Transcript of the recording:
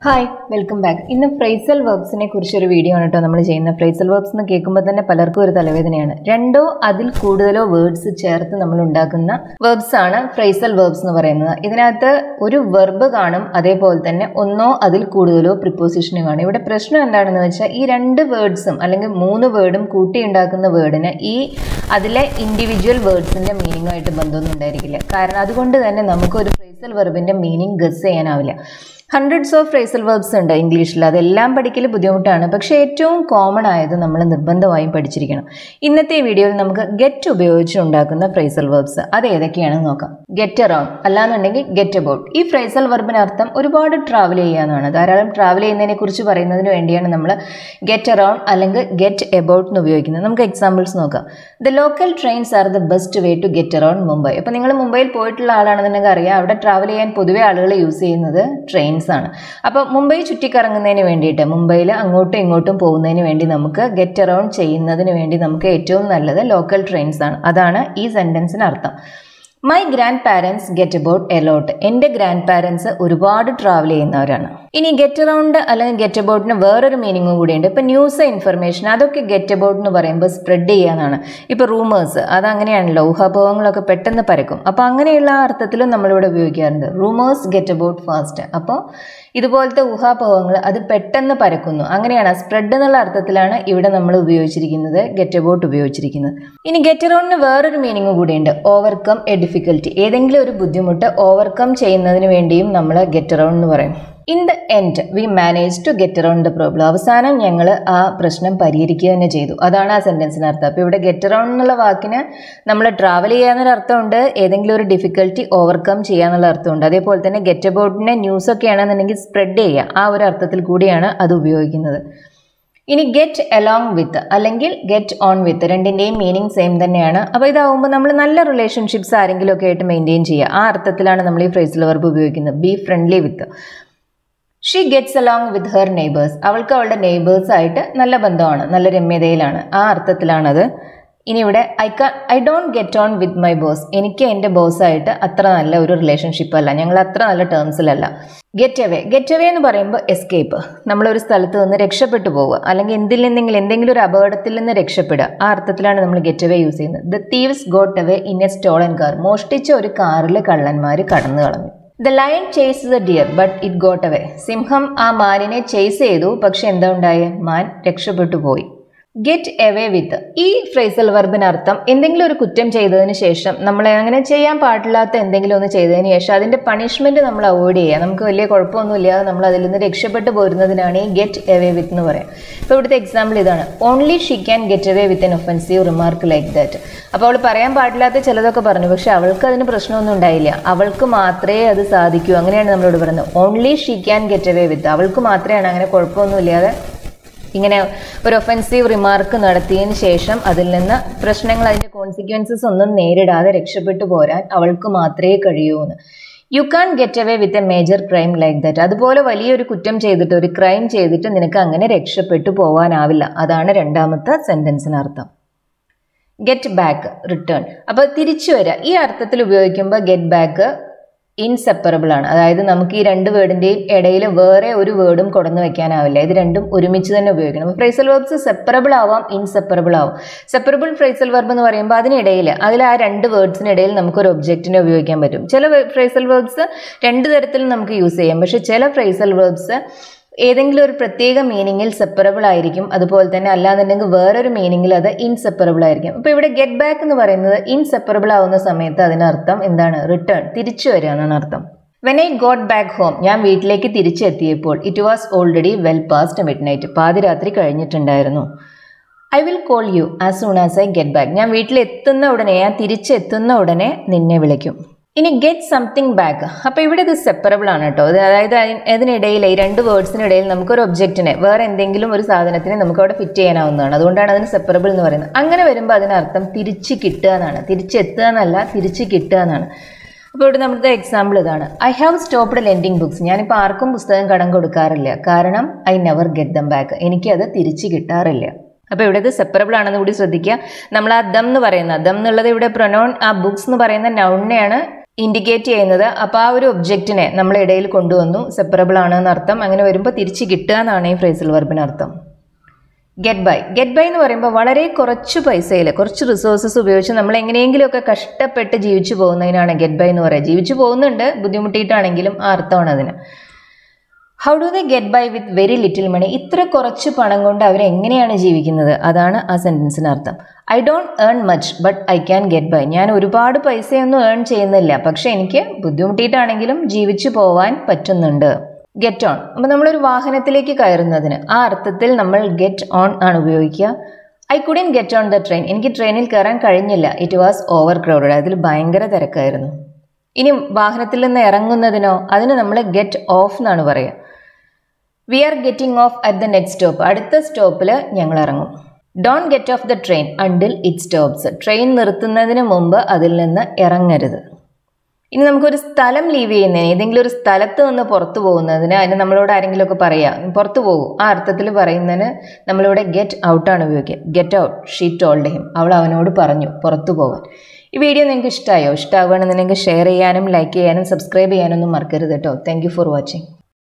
hi welcome back ഇന്ന് phrasal വെർബ്സിനെ കുറിച്ച് ഒരു വീഡിയോ ആണ് കേട്ടോ നമ്മൾ ചെയ്യുന്നത് ഫ്രൈസൽ വെർബ്സ് എന്ന് കേൾക്കുമ്പോൾ തന്നെ പലർക്കും ഒരു തലവേദനയാണ് രണ്ടോ അതിൽ കൂടുതലോ വേർഡ്സ് ചേർത്ത് നമ്മൾ ഉണ്ടാക്കുന്ന വെർബ്സ് ആണ് ഫ്രൈസൽ വെർബ്സ് എന്ന് പറയുന്നത് ഇതിനകത്ത് ഒരു വെർബ് കാണും അതേപോലെ തന്നെ ഒന്നോ അതിൽ കൂടുതലോ പ്രിപ്പോസിഷന് കാണും ഇവിടെ പ്രശ്നം എന്താണെന്ന് വെച്ചാൽ ഈ രണ്ട് വേർഡ്സും അല്ലെങ്കിൽ മൂന്ന് വേർഡും കൂട്ടി ഉണ്ടാക്കുന്ന വേർഡിന് ഈ അതിലെ ഇൻഡിവിജ്വൽ വേർഡ്സിന്റെ മീനിങ് ആയിട്ട് ബന്ധമൊന്നും ഉണ്ടായിരിക്കില്ല കാരണം അതുകൊണ്ട് തന്നെ നമുക്ക് ഒരു ഫ്രൈസൽ വെർബിന്റെ മീനിങ് ഗസ് ചെയ്യാനാവില്ല ഹൺഡ്രഡ്സ് ഓഫ് ഫ്രേസൽ വെർബ്സ് ഉണ്ട് ഇംഗ്ലീഷിൽ അതെല്ലാം പഠിക്കൽ ബുദ്ധിമുട്ടാണ് പക്ഷേ ഏറ്റവും കോമൺ ആയത് നമ്മൾ നിർബന്ധമായും പഠിച്ചിരിക്കണം ഇന്നത്തെ ഈ വീഡിയോയിൽ നമുക്ക് ഗെറ്റ് ഉപയോഗിച്ച് ഉണ്ടാക്കുന്ന ഫ്രേസൽ വെർബ്സ് അത് ഏതൊക്കെയാണെന്ന് നോക്കാം ഗെറ്റ് അറൗണ്ട് അല്ലാന്നുണ്ടെങ്കിൽ ഗെറ്റ് അബൌട്ട് ഈ ഫ്രേസൽ വെർബിന് അർത്ഥം ഒരുപാട് ട്രാവൽ ചെയ്യാന്നാണ് ധാരാളം ട്രാവൽ ചെയ്യുന്നതിനെ കുറിച്ച് പറയുന്നതിന് വേണ്ടിയാണ് നമ്മൾ ഗെറ്റ് അറൗണ്ട് അല്ലെങ്കിൽ ഗെറ്റ് എബൌട്ട് എന്ന് ഉപയോഗിക്കുന്നത് നമുക്ക് എക്സാമ്പിൾസ് നോക്കാം the local trains are the best way to get around Mumbai അപ്പോൾ നിങ്ങൾ മുംബൈയിൽ പോയിട്ടുള്ള ആളാണെന്നുണ്ടെങ്കിൽ അറിയാം അവിടെ ട്രാവൽ ചെയ്യാൻ പൊതുവെ ആളുകൾ യൂസ് ചെയ്യുന്നത് ട്രെയിൻസ് ആണ് അപ്പോൾ മുംബൈ ചുറ്റിക്കറങ്ങുന്നതിന് വേണ്ടിയിട്ട് മുംബൈയിൽ അങ്ങോട്ടും ഇങ്ങോട്ടും പോകുന്നതിന് വേണ്ടി നമുക്ക് ഗെറ്റ് അറൗണ്ട് ചെയ്യുന്നതിന് വേണ്ടി നമുക്ക് ഏറ്റവും നല്ലത് ലോക്കൽ ട്രെയിൻസ് ആണ് അതാണ് ഈ സെൻറ്റൻസിന് അർത്ഥം my grandparents get about a lot എൻ്റെ ഗ്രാൻഡ് പാരൻസ് ഒരുപാട് ട്രാവൽ ചെയ്യുന്നവരാണ് ഇനി ഗെറ്റ് അറൗണ്ട് അല്ലെങ്കിൽ ഗെറ്റ് അബൌട്ടിന് വേറൊരു മീനിങ്ങും കൂടിയുണ്ട് ഇപ്പം ന്യൂസ് ഇൻഫർമേഷൻ അതൊക്കെ ഗെറ്റ് അബൌട്ട് എന്ന് പറയുമ്പോൾ സ്പ്രെഡ് ചെയ്യാന്നാണ് ഇപ്പോൾ റൂമേഴ്സ് അത് അങ്ങനെയാണല്ലോ ഊഹാഭവങ്ങളൊക്കെ പെട്ടെന്ന് പരക്കും അപ്പോൾ അങ്ങനെയുള്ള അർത്ഥത്തിലും നമ്മളിവിടെ ഉപയോഗിക്കാറുണ്ട് റൂമേഴ്സ് ഗെറ്റ് അബൌട്ട് ഫാസ്റ്റ് അപ്പോൾ ഇതുപോലത്തെ ഊഹാഭവങ്ങൾ അത് പെട്ടെന്ന് പരക്കുന്നു അങ്ങനെയാണ് സ്പ്രെഡ് എന്നുള്ള അർത്ഥത്തിലാണ് ഇവിടെ നമ്മൾ ഉപയോഗിച്ചിരിക്കുന്നത് ഗെറ്റ് അബൌട്ട് ഉപയോഗിച്ചിരിക്കുന്നത് ഇനി ഗെറ്റ് അറൗണ്ടിന് വേറൊരു മീനിങ് കൂടിയുണ്ട് ഓവർകം എ ഡിഫിക്കൽറ്റി ഏതെങ്കിലും ഒരു ബുദ്ധിമുട്ട് ഓവർകം ചെയ്യുന്നതിന് വേണ്ടിയും നമ്മൾ ഗെറ്റ് അറൗണ്ട് എന്ന് പറയും in the end we manage to get around the problem അവസാനം ഞങ്ങൾ ആ പ്രശ്നം പരിഹരിക്കുക തന്നെ ചെയ്തു അതാണ് ആ സെൻറ്റൻസിന് അർത്ഥം അപ്പോൾ ഇവിടെ ഗെറ്റ് അറൗണ്ട് എന്നുള്ള വാക്കിന് നമ്മൾ ട്രാവൽ ചെയ്യാന്നൊരു അർത്ഥമുണ്ട് ഏതെങ്കിലും ഒരു ഡിഫിക്കൽറ്റി ഓവർകം ചെയ്യാന്നുള്ള അർത്ഥമുണ്ട് അതേപോലെ തന്നെ ഗെറ്റ് അബൌട്ടിനെ ന്യൂസൊക്കെ ആണെന്നുണ്ടെങ്കിൽ സ്പ്രെഡ് ചെയ്യുക ആ ഒരു അർത്ഥത്തിൽ കൂടിയാണ് അത് ഉപയോഗിക്കുന്നത് ഇനി ഗെറ്റ് അലോങ് വിത്ത് അല്ലെങ്കിൽ ഗെറ്റ് ഓൺ വിത്ത് രണ്ടിൻ്റെയും മീനിങ് സെയിം തന്നെയാണ് അപ്പോൾ ഇതാവുമ്പോൾ നമ്മൾ നല്ല റിലേഷൻഷിപ്സ് ആരെങ്കിലും ഒക്കെ ആയിട്ട് മെയിൻറ്റെയിൻ ചെയ്യുക ആ അർത്ഥത്തിലാണ് നമ്മൾ ഈ ഫ്രേസിൽ വെർബ് ഉപയോഗിക്കുന്നത് be friendly with she gets along with her neighbours അവൾക്ക് അവളുടെ നെയ്ബേഴ്സായിട്ട് നല്ല ബന്ധമാണ് നല്ല രമ്യതയിലാണ് ആ അർത്ഥത്തിലാണത് ഇനി ഇവിടെ ഐ കാ I don't get on with my boss എനിക്ക് എൻ്റെ ബോസായിട്ട് അത്ര നല്ല ഒരു റിലേഷൻഷിപ്പ് അല്ല ഞങ്ങൾ അത്ര നല്ല ടേംസിലല്ല ഗെറ്റ് അവേ ഗെറ്റ് അവേ എന്ന് പറയുമ്പോൾ എസ്കേപ്പ് നമ്മളൊരു സ്ഥലത്ത് നിന്ന് രക്ഷപ്പെട്ടു പോവുക അല്ലെങ്കിൽ എന്തിൽ നിന്നെങ്കിലും എന്തെങ്കിലും ഒരു അപകടത്തിൽ നിന്ന് രക്ഷപ്പെടുക ആ അർത്ഥത്തിലാണ് നമ്മൾ ഗെറ്റ് അവേ യൂസ് ചെയ്യുന്നത് the thieves got away in a stolen car മോഷ്ടിച്ച ഒരു കാറിൽ കള്ളന്മാർ കടന്നു കളഞ്ഞു the lion chase the deer but it got away സിംഹം ആ മാനിനെ ചേസ് ചെയ്തു പക്ഷെ എന്താ ഉണ്ടായേ മാൻ രക്ഷപ്പെട്ടു പോയി ഗെറ്റ് എവേ വിത്ത് ഈ ഫ്രേസൽ വെർബിനർത്ഥം എന്തെങ്കിലും ഒരു കുറ്റം ചെയ്തതിന് ശേഷം നമ്മൾ അങ്ങനെ ചെയ്യാൻ പാടില്ലാത്ത എന്തെങ്കിലും ഒന്ന് ചെയ്തതിന് ശേഷം അതിൻ്റെ പണിഷ്മെൻറ്റ് നമ്മൾ അവോയ്ഡ് ചെയ്യുക നമുക്ക് വലിയ കുഴപ്പമൊന്നുമില്ലാതെ നമ്മൾ അതിൽ നിന്ന് രക്ഷപ്പെട്ടു പോരുന്നതിനാണ് ഈ ഗെറ്റ് എവേ വിത്ത് എന്ന് പറയാം ഇപ്പോൾ ഇവിടുത്തെ എക്സാമ്പിൾ ഇതാണ് only she can get away with an offensive remark like that അപ്പോൾ അവൾ പറയാൻ പാടില്ലാത്ത ചിലതൊക്കെ പറഞ്ഞു പക്ഷെ അവൾക്ക് അതിന് പ്രശ്നമൊന്നും ഉണ്ടായില്ല അവൾക്ക് മാത്രമേ അത് സാധിക്കൂ അങ്ങനെയാണ് നമ്മളോട് പറയുന്നത് only she can get away with അവൾക്ക് മാത്രമാണ് അങ്ങനെ കുഴപ്പമൊന്നുമില്ലാതെ ഇങ്ങനെ ഒരു ഒഫൻസീവ് റിമാർക്ക് നടത്തിയതിന് ശേഷം അതിൽ നിന്ന് പ്രശ്നങ്ങൾ അതിൻ്റെ കോൺസിക്വൻസസ് ഒന്നും നേരിടാതെ രക്ഷപ്പെട്ടു പോരാൻ അവൾക്ക് മാത്രമേ കഴിയൂ എന്ന് you can't get away with a major crime like that അതുപോലെ വലിയൊരു കുറ്റം ചെയ്തിട്ട് ഒരു ക്രൈം ചെയ്തിട്ട് നിനക്ക് അങ്ങനെ രക്ഷപ്പെട്ടു പോകാനാവില്ല അതാണ് രണ്ടാമത്തെ സെൻറ്റൻസിനർത്ഥം ഗെറ്റ് ബാക്ക് റിട്ടേൺ അപ്പോൾ തിരിച്ചു വരിക ഈ അർത്ഥത്തിൽ ഉപയോഗിക്കുമ്പോൾ ഗെറ്റ് ബാക്ക് ഇൻസെപ്പറബിൾ ആണ് അതായത് നമുക്ക് ഈ രണ്ട് വേർഡിൻ്റെയും ഇടയിൽ വേറെ ഒരു വേർഡും കൊടുന്നു വെക്കാനാവില്ല ഇത് രണ്ടും ഒരുമിച്ച് തന്നെ ഉപയോഗിക്കണം അപ്പോൾ ഫ്രൈസൽ വെർബ്സ് സെപ്പറബിൾ ആവാം ഇൻസെപ്പറബിൾ ആവാം സെപ്പറബിൾ ഫ്രൈസൽ വെർബ് എന്ന് പറയുമ്പോൾ അതിനിടയിൽ അതിൽ ആ രണ്ട് വേർഡ്സിനിടയിൽ നമുക്കൊരു ഒബ്ജക്റ്റിനെ ഉപയോഗിക്കാൻ പറ്റും ചില ഫ്രൈസൽ വെർബ്സ് രണ്ട് തരത്തിലും നമുക്ക് യൂസ് ചെയ്യാം പക്ഷേ ചില ഫ്രൈസൽ വെർബ്സ് ഏതെങ്കിലും ഒരു പ്രത്യേക മീനിങ്ങിൽ സെപ്പറബിൾ ആയിരിക്കും അതുപോലെ തന്നെ അല്ലാന്നുണ്ടെങ്കിൽ വേറൊരു മീനിങ്ങിൽ അത് ഇൻസെപ്പറബിൾ ആയിരിക്കും അപ്പോൾ ഇവിടെ ഗെറ്റ് ബാക്ക് എന്ന് പറയുന്നത് ഇൻസെപ്പറബിൾ ആവുന്ന സമയത്ത് അതിനർത്ഥം എന്താണ് റിട്ടേൺ തിരിച്ചു വരിക എന്നാണ് അർത്ഥം when I got back home ഞാൻ വീട്ടിലേക്ക് തിരിച്ചെത്തിയപ്പോൾ it was already well past midnight പാതിരാത്രി കഴിഞ്ഞിട്ടുണ്ടായിരുന്നു I will call you as soon as I get back ഞാൻ വീട്ടിലെത്തുന്ന ഉടനെ ഞാൻ തിരിച്ചെത്തുന്ന ഉടനെ നിന്നെ വിളിക്കും ഇനി ഗെറ്റ് സംതിങ് ബാക്ക് അപ്പോൾ ഇവിടെ ഇത് സെപ്പറബിൾ ആണ് കേട്ടോ അതായത് അതിനിടയിൽ ഈ രണ്ട് വേർഡ്സിനിടയിൽ നമുക്കൊരു ഒബ്ജക്റ്റിനെ വേറെ എന്തെങ്കിലും ഒരു സാധനത്തിനെ നമുക്ക് അവിടെ ഫിറ്റ് ചെയ്യാനാവുന്നതാണ് അതുകൊണ്ടാണ് അതിന് സെപ്പറബിൾ എന്ന് പറയുന്നത് അങ്ങനെ വരുമ്പോൾ അതിനർത്ഥം തിരിച്ച് കിട്ടുക എന്നാണ് തിരിച്ചെത്തുക എന്നല്ല തിരിച്ച് കിട്ടുക എന്നാണ് അപ്പോൾ ഇവിടെ നമ്മുടെ എക്സാമ്പിൾ ഇതാണ് I have stopped lending books ഞാനിപ്പോൾ ആർക്കും പുസ്തകം കടം കൊടുക്കാറില്ല കാരണം I never get them back എനിക്കത് തിരിച്ച് കിട്ടാറില്ല അപ്പോൾ ഇവിടെ ഇത് സെപ്പറബിൾ ആണെന്ന് കൂടി ശ്രദ്ധിക്കുക നമ്മൾ ആ ദം എന്ന് പറയുന്ന ദം എന്നുള്ളത് ഇവിടെ പ്രൊനൗൺ ആ ബുക്സ് എന്ന് പറയുന്ന നൗണിനെയാണ് ഇൻഡിക്കേറ്റ് ചെയ്യുന്നത് അപ്പോൾ ആ ഒരു ഒബ്ജക്റ്റിനെ നമ്മൾ ഇടയിൽ കൊണ്ടുവന്നു സെപ്പറബിൾ ആണ് എന്നർത്ഥം അങ്ങനെ വരുമ്പോൾ തിരിച്ച് കിട്ടുക എന്നാണ് ഈ ഫ്രേസൽ വെർബിന് അർത്ഥം ഗെറ്റ് ബൈ ഗെറ്റ് ബൈ എന്ന് പറയുമ്പോൾ വളരെ കുറച്ച് പൈസയിൽ കുറച്ച് റിസോഴ്സസ് ഉപയോഗിച്ച് നമ്മൾ എങ്ങനെയെങ്കിലുമൊക്കെ കഷ്ടപ്പെട്ട് ജീവിച്ചു പോകുന്നതിനാണ് ഗെറ്റ് ബൈ എന്ന് പറയുക ജീവിച്ചു പോകുന്നുണ്ട് ബുദ്ധിമുട്ടിയിട്ടാണെങ്കിലും ആ അർത്ഥമാണ് അതിന് how do they get by with very little money ഇത്ര കുറച്ച് പണം കൊണ്ട് അവർ എങ്ങനെയാണ് ജീവിക്കുന്നത് അതാണ് ആ സെൻറ്റൻസിന് അർത്ഥം I don't earn much but I can get by ഞാൻ ഒരുപാട് പൈസയൊന്നും ഏൺ ചെയ്യുന്നില്ല പക്ഷെ എനിക്ക് ബുദ്ധിമുട്ടിയിട്ടാണെങ്കിലും ജീവിച്ചു പോവാൻ പറ്റുന്നുണ്ട് ഗെറ്റ് ഓൺ അപ്പോൾ നമ്മളൊരു വാഹനത്തിലേക്ക് കയറുന്നതിന് ആ അർത്ഥത്തിൽ നമ്മൾ ഗെറ്റ് ഓൺ ആണ് ഉപയോഗിക്കുക I couldn't get on the train എനിക്ക് ട്രെയിനിൽ കയറാൻ കഴിഞ്ഞില്ല ഇറ്റ് വാസ് ഓവർ ക്രൗഡഡ് അതിൽ ഭയങ്കര തിരക്കായിരുന്നു ഇനി വാഹനത്തിൽ നിന്ന് ഇറങ്ങുന്നതിനോ അതിന് നമ്മൾ ഗെറ്റ് ഓഫ് എന്നാണ് പറയുക we are getting off at the next stop അടുത്ത സ്റ്റോപ്പിൽ ഞങ്ങൾ ഇറങ്ങും don't get off the train until it stops train നിർത്തുന്നതിന് മുമ്പ് അതിൽ നിന്ന് ഇറങ്ങരുത് ഇനി നമുക്കൊരു സ്ഥലം ലീവ് ചെയ്യുന്നതിന് ഏതെങ്കിലും ഒരു സ്ഥലത്ത് നിന്ന് പുറത്തു പോകുന്നതിന് അതിന് നമ്മളോട് ആരെങ്കിലും ഒക്കെ പറയാം പുറത്തു പോകും ആ അർത്ഥത്തിൽ പറയുന്നതിന് നമ്മളിവിടെ ഗെറ്റ് ഔട്ടാണ് ഉപയോഗിക്കുക get out she told him അവൾ അവനോട് പറഞ്ഞു പുറത്തു പോകാൻ ഈ വീഡിയോ നിങ്ങൾക്ക് ഇഷ്ടമായോ ഇഷ്ടമാവുകയാണെന്നുണ്ടെങ്കിൽ ഷെയർ ചെയ്യാനും ലൈക്ക് ചെയ്യാനും സബ്സ്ക്രൈബ് ചെയ്യാനൊന്നും മറക്കരുത് കേട്ടോ താങ്ക് ഫോർ വാച്ചിങ്